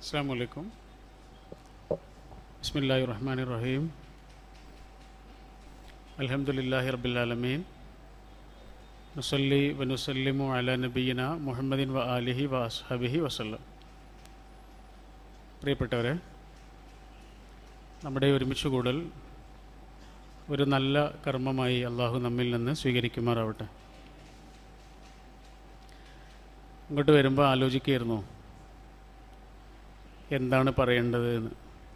അസ്സാം വലൈക്കും ബിസ്മില്ലാഹി റഹ്മാൻ റഹീം അൽഹംദുലില്ലാഹി റബ്ബിലാലമീൻ നുസല്ലി വനുസല്ലിമു അല നബീന മുഹമ്മദിൻ വ ആലിഹി വ അസ്ഹബിഹി വസല്ലം പ്രിയപ്പെട്ടവരെ നമ്മുടെ ഒരുമിച്ച് കൂടൽ ഒരു നല്ല കർമ്മമായി അള്ളാഹു നമ്മിൽ നിന്ന് സ്വീകരിക്കുമാറാവട്ടെ ഇങ്ങോട്ട് വരുമ്പോൾ ആലോചിക്കുകയായിരുന്നു എന്താണ് പറയേണ്ടത് എന്ന്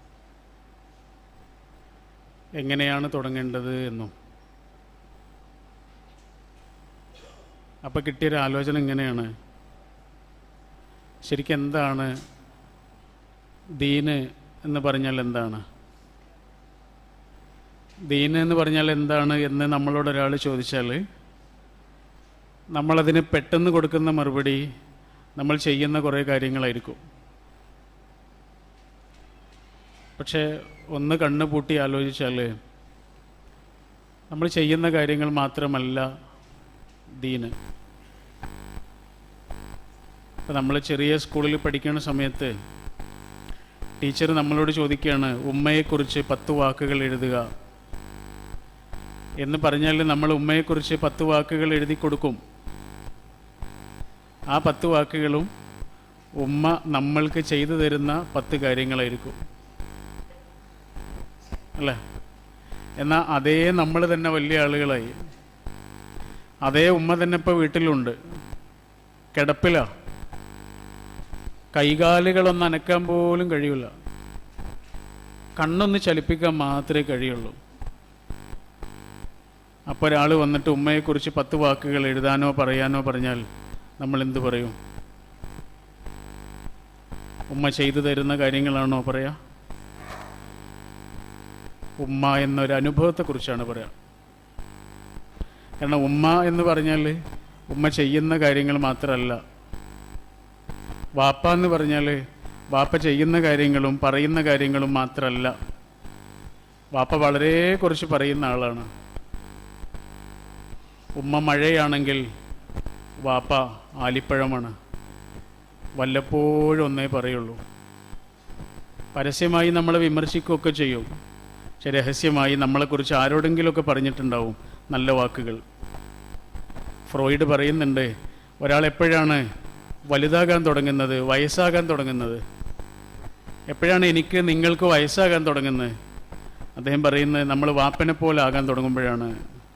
എങ്ങനെയാണ് തുടങ്ങേണ്ടത് എന്നും അപ്പോൾ കിട്ടിയൊരു ആലോചന ഇങ്ങനെയാണ് ശരിക്കും എന്താണ് ദീന് എന്ന് പറഞ്ഞാൽ എന്താണ് ദീന് എന്ന് പറഞ്ഞാൽ എന്താണ് എന്ന് നമ്മളോട് ഒരാൾ ചോദിച്ചാൽ നമ്മളതിന് പെട്ടെന്ന് കൊടുക്കുന്ന മറുപടി നമ്മൾ ചെയ്യുന്ന കുറേ കാര്യങ്ങളായിരിക്കും പക്ഷേ ഒന്ന് കണ്ണ് പൂട്ടി ആലോചിച്ചാൽ നമ്മൾ ചെയ്യുന്ന കാര്യങ്ങൾ മാത്രമല്ല ദീന് ഇപ്പം നമ്മൾ ചെറിയ സ്കൂളിൽ പഠിക്കുന്ന സമയത്ത് ടീച്ചർ നമ്മളോട് ചോദിക്കുകയാണ് ഉമ്മയെക്കുറിച്ച് പത്ത് വാക്കുകൾ എഴുതുക എന്ന് പറഞ്ഞാൽ നമ്മൾ ഉമ്മയെക്കുറിച്ച് പത്ത് വാക്കുകൾ എഴുതി കൊടുക്കും ആ പത്ത് വാക്കുകളും ഉമ്മ നമ്മൾക്ക് ചെയ്തു തരുന്ന പത്ത് കാര്യങ്ങളായിരിക്കും അല്ലേ എന്നാൽ അതേ നമ്മൾ തന്നെ വലിയ ആളുകളായി അതേ ഉമ്മ തന്നെ ഇപ്പോൾ വീട്ടിലുണ്ട് കിടപ്പില കൈകാലുകളൊന്ന് അനക്കാൻ പോലും കഴിയില്ല കണ്ണൊന്ന് ചലിപ്പിക്കാൻ മാത്രമേ കഴിയുള്ളൂ അപ്പോൾ ഒരാൾ വന്നിട്ട് ഉമ്മയെക്കുറിച്ച് പത്ത് വാക്കുകൾ എഴുതാനോ പറയാനോ പറഞ്ഞാൽ നമ്മൾ എന്ത് പറയും ഉമ്മ ചെയ്തു തരുന്ന കാര്യങ്ങളാണോ പറയാ ഉമ്മ എന്നൊരു അനുഭവത്തെക്കുറിച്ചാണ് പറയാം കാരണം ഉമ്മ എന്ന് പറഞ്ഞാൽ ഉമ്മ ചെയ്യുന്ന കാര്യങ്ങൾ മാത്രമല്ല വാപ്പ എന്ന് പറഞ്ഞാൽ വാപ്പ ചെയ്യുന്ന കാര്യങ്ങളും പറയുന്ന കാര്യങ്ങളും മാത്രമല്ല വാപ്പ വളരെ കുറച്ച് പറയുന്ന ആളാണ് ഉമ്മ മഴയാണെങ്കിൽ വാപ്പ ആലിപ്പഴമാണ് വല്ലപ്പോഴും ഒന്നേ പറയുള്ളൂ പരസ്യമായി നമ്മളെ വിമർശിക്കുകയൊക്കെ ചെയ്യും പക്ഷെ രഹസ്യമായി നമ്മളെക്കുറിച്ച് ആരോടെങ്കിലുമൊക്കെ പറഞ്ഞിട്ടുണ്ടാവും നല്ല വാക്കുകൾ ഫ്രോയിഡ് പറയുന്നുണ്ട് ഒരാൾ എപ്പോഴാണ് വലുതാകാൻ തുടങ്ങുന്നത് വയസ്സാകാൻ തുടങ്ങുന്നത് എപ്പോഴാണ് എനിക്ക് നിങ്ങൾക്ക് വയസ്സാകാൻ തുടങ്ങുന്നത് അദ്ദേഹം പറയുന്നത് നമ്മൾ വാപ്പനെ പോലെ ആകാൻ തുടങ്ങുമ്പോഴാണ്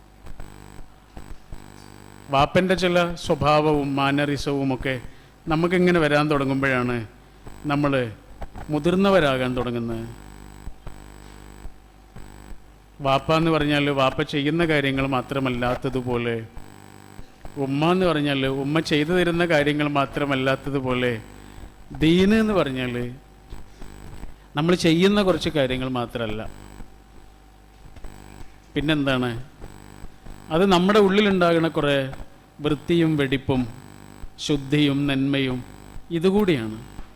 വാപ്പൻ്റെ ചില സ്വഭാവവും മാനറിസവും ഒക്കെ നമുക്കിങ്ങനെ വരാൻ തുടങ്ങുമ്പോഴാണ് നമ്മൾ മുതിർന്നവരാകാൻ തുടങ്ങുന്നത് വാപ്പ എന്ന് പറഞ്ഞാൽ വാപ്പ ചെയ്യുന്ന കാര്യങ്ങൾ മാത്രമല്ലാത്തതുപോലെ ഉമ്മ എന്ന് പറഞ്ഞാൽ ഉമ്മ ചെയ്തു തരുന്ന കാര്യങ്ങൾ മാത്രമല്ലാത്തതുപോലെ ദീന് എന്ന് പറഞ്ഞാൽ നമ്മൾ ചെയ്യുന്ന കുറച്ച് കാര്യങ്ങൾ മാത്രമല്ല പിന്നെന്താണ് അത് നമ്മുടെ ഉള്ളിലുണ്ടാകുന്ന കുറേ വൃത്തിയും വെടിപ്പും ശുദ്ധിയും നന്മയും ഇതുകൂടിയാണ്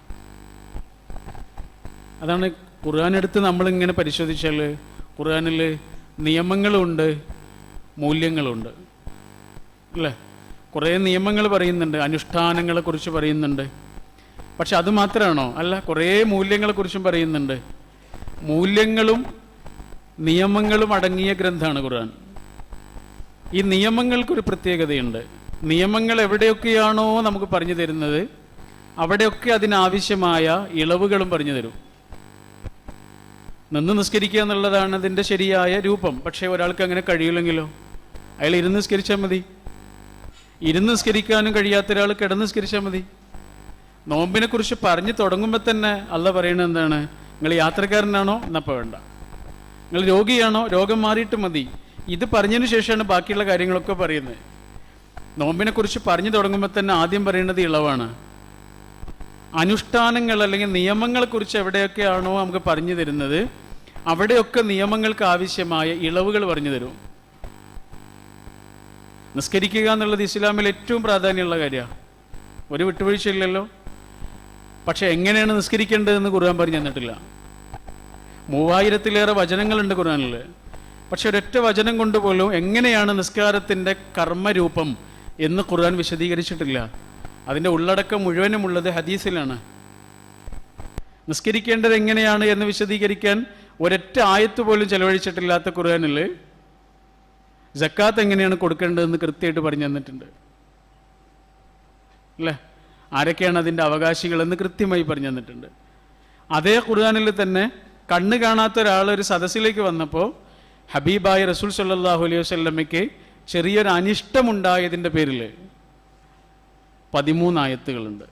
അതാണ് ഖുർആാനെടുത്ത് നമ്മളിങ്ങനെ പരിശോധിച്ചാൽ ഖുർആാനിൽ നിയമങ്ങളുണ്ട് മൂല്യങ്ങളുണ്ട് അല്ലേ കുറേ നിയമങ്ങൾ പറയുന്നുണ്ട് അനുഷ്ഠാനങ്ങളെക്കുറിച്ച് പറയുന്നുണ്ട് പക്ഷെ അത് മാത്രമാണോ അല്ല കുറേ മൂല്യങ്ങളെക്കുറിച്ചും പറയുന്നുണ്ട് മൂല്യങ്ങളും നിയമങ്ങളും അടങ്ങിയ ഗ്രന്ഥമാണ് ഖുർആൻ ഈ നിയമങ്ങൾക്കൊരു പ്രത്യേകതയുണ്ട് നിയമങ്ങൾ എവിടെയൊക്കെയാണോ നമുക്ക് പറഞ്ഞു തരുന്നത് അവിടെയൊക്കെ അതിനാവശ്യമായ ഇളവുകളും പറഞ്ഞു തരും നിന്ന് നിസ്കരിക്കുക എന്നുള്ളതാണ് അതിൻ്റെ ശരിയായ രൂപം പക്ഷേ ഒരാൾക്ക് അങ്ങനെ കഴിയില്ലെങ്കിലോ അയാൾ ഇരുന്ന് നിസ്കരിച്ചാൽ മതി ഇരുന്ന് നിസ്കരിക്കാനും കഴിയാത്ത ഒരാൾ കിടന്ന് നിസ്കരിച്ചാൽ മതി നോമ്പിനെ കുറിച്ച് പറഞ്ഞു തുടങ്ങുമ്പോൾ തന്നെ അല്ല പറയുന്നത് എന്താണ് നിങ്ങൾ യാത്രക്കാരനാണോ എന്നപ്പോൾ വേണ്ട നിങ്ങൾ രോഗിയാണോ രോഗം മാറിയിട്ട് മതി ഇത് പറഞ്ഞതിന് ശേഷമാണ് ബാക്കിയുള്ള കാര്യങ്ങളൊക്കെ പറയുന്നത് നോമ്പിനെ കുറിച്ച് പറഞ്ഞു തുടങ്ങുമ്പോൾ തന്നെ ആദ്യം പറയുന്നത് ഇളവാണ് അനുഷ്ഠാനങ്ങൾ അല്ലെങ്കിൽ നിയമങ്ങളെക്കുറിച്ച് എവിടെയൊക്കെയാണോ നമുക്ക് പറഞ്ഞു തരുന്നത് അവിടെയൊക്കെ നിയമങ്ങൾക്ക് ആവശ്യമായ ഇളവുകൾ പറഞ്ഞു തരും നിസ്കരിക്കുക എന്നുള്ളത് ഇസ്ലാമിൽ ഏറ്റവും പ്രാധാന്യമുള്ള കാര്യമാണ് ഒരു വിട്ടുവീഴ്ചയില്ലല്ലോ പക്ഷെ എങ്ങനെയാണ് നിസ്കരിക്കേണ്ടതെന്ന് ഖുർആൻ പറഞ്ഞു തന്നിട്ടില്ല മൂവായിരത്തിലേറെ വചനങ്ങളുണ്ട് ഖുർആനിൽ പക്ഷെ ഒരൊറ്റ വചനം കൊണ്ട് പോലും എങ്ങനെയാണ് നിസ്കാരത്തിൻ്റെ കർമ്മരൂപം എന്ന് ഖുർആൻ വിശദീകരിച്ചിട്ടില്ല അതിൻ്റെ ഉള്ളടക്കം മുഴുവനും ഉള്ളത് ഹദീസിലാണ് നിസ്കരിക്കേണ്ടത് എങ്ങനെയാണ് എന്ന് വിശദീകരിക്കാൻ ഒരൊറ്റ ആയത്ത് പോലും ചെലവഴിച്ചിട്ടില്ലാത്ത ഖുർആനിൽ ജക്കാത്ത് എങ്ങനെയാണ് കൊടുക്കേണ്ടതെന്ന് കൃത്യമായിട്ട് പറഞ്ഞു തന്നിട്ടുണ്ട് അല്ലേ ആരൊക്കെയാണ് അതിൻ്റെ അവകാശികളെന്ന് കൃത്യമായി പറഞ്ഞു തന്നിട്ടുണ്ട് അതേ ഖുർആനിൽ തന്നെ കണ്ണ് കാണാത്ത ഒരാൾ ഒരു സദസ്സിലേക്ക് വന്നപ്പോൾ ഹബീബായ റസൂൽ സല്ലാഹു അലൈഹി വസ്ലമയ്ക്ക് ചെറിയൊരു അനിഷ്ടമുണ്ടായതിൻ്റെ പേരിൽ പതിമൂന്ന് ആയത്തുകളുണ്ട്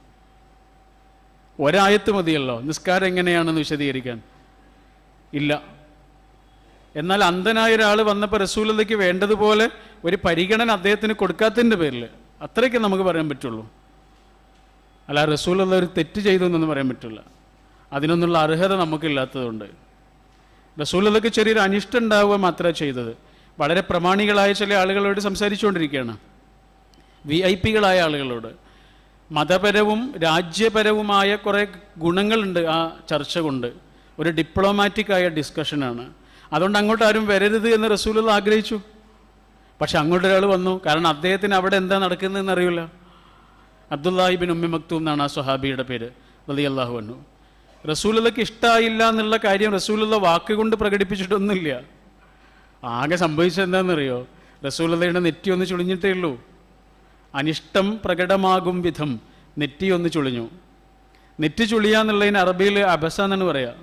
ഒരായത്ത് മതിയല്ലോ നിസ്കാരം എങ്ങനെയാണെന്ന് വിശദീകരിക്കാൻ ഇല്ല എന്നാൽ അന്ധനായ ഒരാൾ വന്നപ്പോൾ റസൂലതയ്ക്ക് വേണ്ടതുപോലെ ഒരു പരിഗണന അദ്ദേഹത്തിന് കൊടുക്കാത്തതിൻ്റെ പേരിൽ അത്രയ്ക്ക് നമുക്ക് പറയാൻ പറ്റുള്ളൂ അല്ല റസൂലുള്ള ഒരു തെറ്റ് ചെയ്തു എന്നൊന്നും പറയാൻ പറ്റില്ല അതിനൊന്നുള്ള അർഹത നമുക്കില്ലാത്തതുകൊണ്ട് റസൂലതയ്ക്ക് ചെറിയൊരു അനിഷ്ടം ഉണ്ടാവുക മാത്രമേ ചെയ്തത് വളരെ പ്രമാണികളായ ചില ആളുകളോട് സംസാരിച്ചുകൊണ്ടിരിക്കുകയാണ് വി ഐ പികളായ ആളുകളോട് മതപരവും രാജ്യപരവുമായ കുറേ ഗുണങ്ങളുണ്ട് ആ ചർച്ച കൊണ്ട് ഒരു ഡിപ്ലോമാറ്റിക് ആയ ഡിസ്കഷനാണ് അതുകൊണ്ട് അങ്ങോട്ട് ആരും വരരുത് എന്ന് റസൂലുള്ള ആഗ്രഹിച്ചു പക്ഷെ അങ്ങോട്ട് ഒരാൾ വന്നു കാരണം അദ്ദേഹത്തിന് അവിടെ എന്താ നടക്കുന്നതെന്ന് അറിയില്ല അബ്ദുല്ലാഹിബിൻ ഉമ്മി മക്തൂം എന്നാണ് ആ സ്വഹാബിയുടെ പേര് റലി അള്ളാഹു അന്നു റസൂലുള്ളക്ക് ഇഷ്ടമായില്ല എന്നുള്ള കാര്യം റസൂലുള്ള വാക്കുകൊണ്ട് പ്രകടിപ്പിച്ചിട്ടൊന്നുമില്ല ആകെ സംഭവിച്ചത് എന്താണെന്നറിയോ റസൂലുള്ളയുടെ നെറ്റി ഒന്ന് ചുളിഞ്ഞിട്ടേ ഉള്ളൂ അനിഷ്ടം പ്രകടമാകും വിധം നെറ്റി ഒന്ന് ചുളിഞ്ഞു നെറ്റി ചുളിയ എന്നുള്ളതിന് അറബിയിൽ അബസ എന്നാണ് പറയുക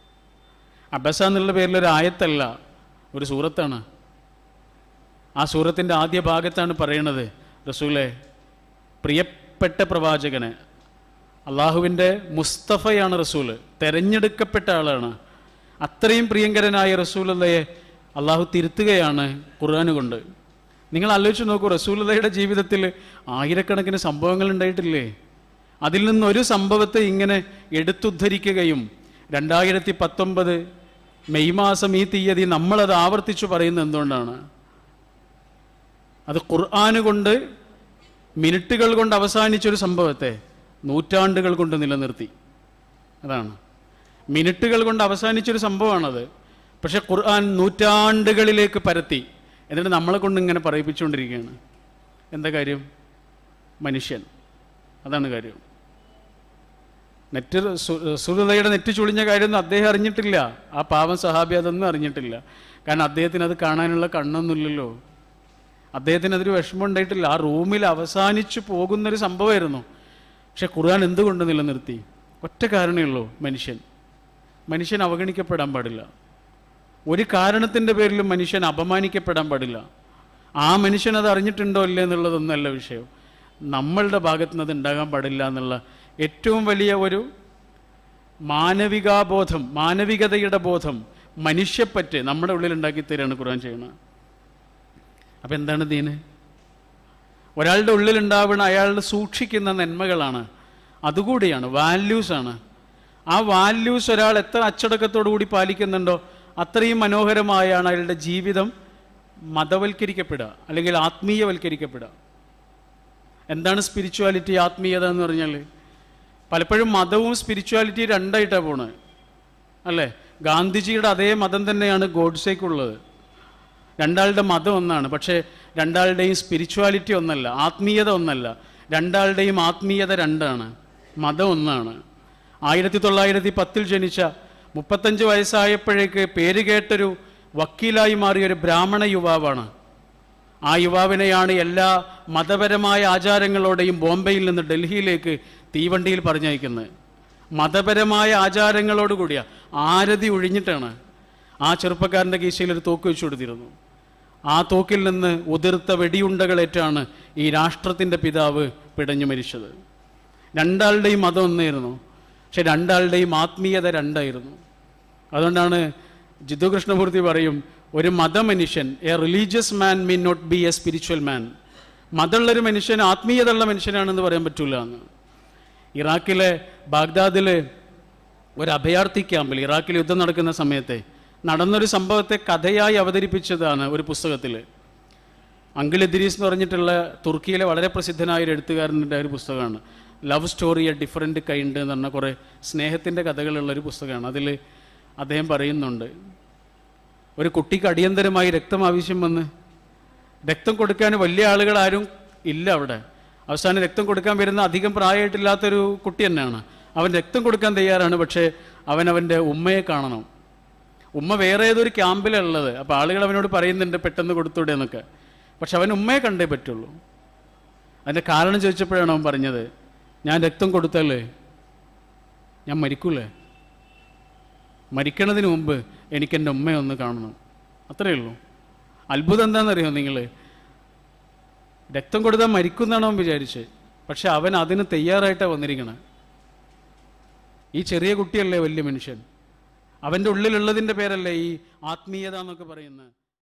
അബസ എന്നുള്ള പേരിൽ ഒരു ആയത്തല്ല ഒരു സൂറത്താണ് ആ സൂറത്തിൻ്റെ ആദ്യ ഭാഗത്താണ് പറയണത് റസൂലെ പ്രിയപ്പെട്ട പ്രവാചകനെ അള്ളാഹുവിൻ്റെ മുസ്തഫയാണ് റസൂല് തെരഞ്ഞെടുക്കപ്പെട്ട ആളാണ് അത്രയും പ്രിയങ്കരനായ റസൂലതയെ അള്ളാഹു തിരുത്തുകയാണ് ഖുർആന് കൊണ്ട് നിങ്ങൾ ആലോചിച്ച് നോക്കൂ റസൂലതയുടെ ജീവിതത്തിൽ ആയിരക്കണക്കിന് സംഭവങ്ങൾ ഉണ്ടായിട്ടില്ലേ അതിൽ നിന്നൊരു സംഭവത്തെ ഇങ്ങനെ എടുത്തുദ്ധരിക്കുകയും രണ്ടായിരത്തി പത്തൊമ്പത് മെയ് മാസം ഈ തീയതി നമ്മളത് ആവർത്തിച്ചു പറയുന്നത് എന്തുകൊണ്ടാണ് അത് ഖുർആന് കൊണ്ട് മിനിറ്റുകൾ കൊണ്ട് അവസാനിച്ചൊരു സംഭവത്തെ നൂറ്റാണ്ടുകൾ കൊണ്ട് നിലനിർത്തി അതാണ് മിനിറ്റുകൾ കൊണ്ട് അവസാനിച്ചൊരു സംഭവമാണത് പക്ഷെ ഖുർആൻ നൂറ്റാണ്ടുകളിലേക്ക് പരത്തി എന്നിട്ട് നമ്മളെ കൊണ്ട് ഇങ്ങനെ പറയിപ്പിച്ചുകൊണ്ടിരിക്കുകയാണ് എന്താ കാര്യം മനുഷ്യൻ അതാണ് കാര്യം നെറ്റ് സുഹൃതയുടെ നെറ്റ് ചുളിഞ്ഞ കാര്യമൊന്നും അദ്ദേഹം അറിഞ്ഞിട്ടില്ല ആ പാവം സഹാബി അതൊന്നും അറിഞ്ഞിട്ടില്ല കാരണം അദ്ദേഹത്തിന് അത് കാണാനുള്ള കണ്ണൊന്നുമില്ലല്ലോ അദ്ദേഹത്തിന് അതൊരു വിഷമം ഉണ്ടായിട്ടില്ല ആ റൂമിൽ അവസാനിച്ചു പോകുന്നൊരു സംഭവമായിരുന്നു പക്ഷെ ഖുർആൻ എന്തുകൊണ്ട് നിലനിർത്തി ഒറ്റ കാരണമേ ഉള്ളൂ മനുഷ്യൻ മനുഷ്യൻ അവഗണിക്കപ്പെടാൻ പാടില്ല ഒരു കാരണത്തിൻ്റെ പേരിലും മനുഷ്യൻ അപമാനിക്കപ്പെടാൻ പാടില്ല ആ മനുഷ്യൻ അത് അറിഞ്ഞിട്ടുണ്ടോ ഇല്ലേ എന്നുള്ളതൊന്നല്ല വിഷയം നമ്മളുടെ ഭാഗത്തു നിന്ന് അത് ഉണ്ടാകാൻ പാടില്ല എന്നുള്ള ഏറ്റവും വലിയ ഒരു മാനവികാബോധം മാനവികതയുടെ ബോധം മനുഷ്യപ്പറ്റ് നമ്മുടെ ഉള്ളിൽ ഉണ്ടാക്കി തരികയാണ് ഖുർആൻ ചെയ്യുന്നത് അപ്പം എന്താണ് ദീന് ഒരാളുടെ ഉള്ളിലുണ്ടാവുന്ന അയാളുടെ സൂക്ഷിക്കുന്ന നന്മകളാണ് അതുകൂടിയാണ് വാല്യൂസാണ് ആ വാല്യൂസ് ഒരാൾ എത്ര അച്ചടക്കത്തോടു കൂടി പാലിക്കുന്നുണ്ടോ അത്രയും മനോഹരമായാണ് അയാളുടെ ജീവിതം മതവൽക്കരിക്കപ്പെടുക അല്ലെങ്കിൽ ആത്മീയവൽക്കരിക്കപ്പെടുക എന്താണ് സ്പിരിച്വാലിറ്റി ആത്മീയത എന്ന് പറഞ്ഞാൽ പലപ്പോഴും മതവും സ്പിരിച്വാലിറ്റി രണ്ടായിട്ടാണ് പോണത് അല്ലേ ഗാന്ധിജിയുടെ അതേ മതം തന്നെയാണ് ഗോഡ്സേക്കുള്ളത് രണ്ടാളുടെ മതം ഒന്നാണ് പക്ഷേ രണ്ടാളുടെയും സ്പിരിച്വാലിറ്റി ഒന്നല്ല ആത്മീയത ഒന്നല്ല രണ്ടാളുടെയും ആത്മീയത രണ്ടാണ് മതം ഒന്നാണ് ആയിരത്തി തൊള്ളായിരത്തി പത്തിൽ ജനിച്ച മുപ്പത്തഞ്ച് വയസ്സായപ്പോഴേക്ക് പേര് കേട്ടൊരു വക്കീലായി മാറിയ ഒരു ബ്രാഹ്മണ യുവാവാണ് ആ യുവാവിനെയാണ് എല്ലാ മതപരമായ ആചാരങ്ങളോടെയും ബോംബെയിൽ നിന്ന് ഡൽഹിയിലേക്ക് തീവണ്ടിയിൽ പറഞ്ഞയക്കുന്നത് മതപരമായ ആചാരങ്ങളോട് കൂടിയ ആരതി ഒഴിഞ്ഞിട്ടാണ് ആ ചെറുപ്പക്കാരൻ്റെ കീശയിൽ ഒരു തോക്ക് വെച്ചു കൊടുത്തിരുന്നു ആ തോക്കിൽ നിന്ന് ഉതിർത്ത വെടിയുണ്ടകളേറ്റാണ് ഈ രാഷ്ട്രത്തിൻ്റെ പിതാവ് പിടഞ്ഞു മരിച്ചത് രണ്ടാളുടെയും മതം ഒന്നായിരുന്നു പക്ഷെ രണ്ടാളുടെയും ആത്മീയത രണ്ടായിരുന്നു അതുകൊണ്ടാണ് ജിത്തു കൃഷ്ണമൂർത്തി പറയും ഒരു മതമനുഷ്യൻ a religious man mean not be a spiritual man മതമുള്ളൊരു മനുഷ്യൻ ആത്മീയതയുള്ള മനുഷ്യനാണെന്ന് പറയാൻ പറ്റൂല എന്ന് ഇറാഖിലെ ബാഗ്ദാദിൽ ഒരു അഭയാർത്ഥി ക്യാമ്പിൽ ഇറാഖിൽ യുദ്ധം നടക്കുന്ന സമയത്തെ നടന്നൊരു സംഭവത്തെ കഥയായി അവതരിപ്പിച്ചതാണ് ഒരു പുസ്തകത്തിൽ അങ്കിൾ ഇദ്രീസ് എന്ന് പറഞ്ഞിട്ടുള്ള തുർക്കിയിലെ വളരെ പ്രസിദ്ധനായ ഒരു എഴുത്തുകാരൻ്റെ ഒരു പുസ്തകമാണ് love story a different kind എന്ന് പറഞ്ഞ കുറേ സ്നേഹത്തിൻ്റെ കഥകളുള്ള ഒരു പുസ്തകമാണ് അതിൽ അദ്ദേഹം പറയുന്നുണ്ട് ഒരു കുട്ടിക്ക് അടിയന്തരമായി രക്തം ആവശ്യം വന്ന് രക്തം കൊടുക്കാൻ വലിയ ആളുകൾ ആരും ഇല്ല അവിടെ അവസാനം രക്തം കൊടുക്കാൻ വരുന്ന അധികം പ്രായമായിട്ടില്ലാത്തൊരു കുട്ടി തന്നെയാണ് അവൻ രക്തം കൊടുക്കാൻ തയ്യാറാണ് പക്ഷേ അവൻ അവൻ്റെ ഉമ്മയെ കാണണം ഉമ്മ വേറെ ഏതൊരു ക്യാമ്പിലാണ് ഉള്ളത് അപ്പോൾ ആളുകൾ അവനോട് പറയുന്നുണ്ട് പെട്ടെന്ന് കൊടുത്തൂടെ എന്നൊക്കെ പക്ഷെ അവൻ ഉമ്മയെ കണ്ടേ പറ്റുള്ളൂ അതിൻ്റെ കാരണം ചോദിച്ചപ്പോഴാണ് അവൻ പറഞ്ഞത് ഞാൻ രക്തം കൊടുത്തല്ലേ ഞാൻ മരിക്കൂലേ മരിക്കണതിന് മുമ്പ് എനിക്ക് എൻ്റെ ഉമ്മയെ ഒന്ന് കാണണം അത്രയേ ഉള്ളൂ അത്ഭുതം എന്താണെന്നറിയോ നിങ്ങൾ രക്തം കൊടുത്താൽ മരിക്കുന്നാണ് അവൻ വിചാരിച്ചത് പക്ഷെ അവൻ അതിന് തയ്യാറായിട്ടാണ് വന്നിരിക്കണേ ഈ ചെറിയ കുട്ടിയല്ലേ വലിയ മനുഷ്യൻ അവൻ്റെ ഉള്ളിലുള്ളതിൻ്റെ പേരല്ലേ ഈ ആത്മീയത എന്നൊക്കെ പറയുന്നത്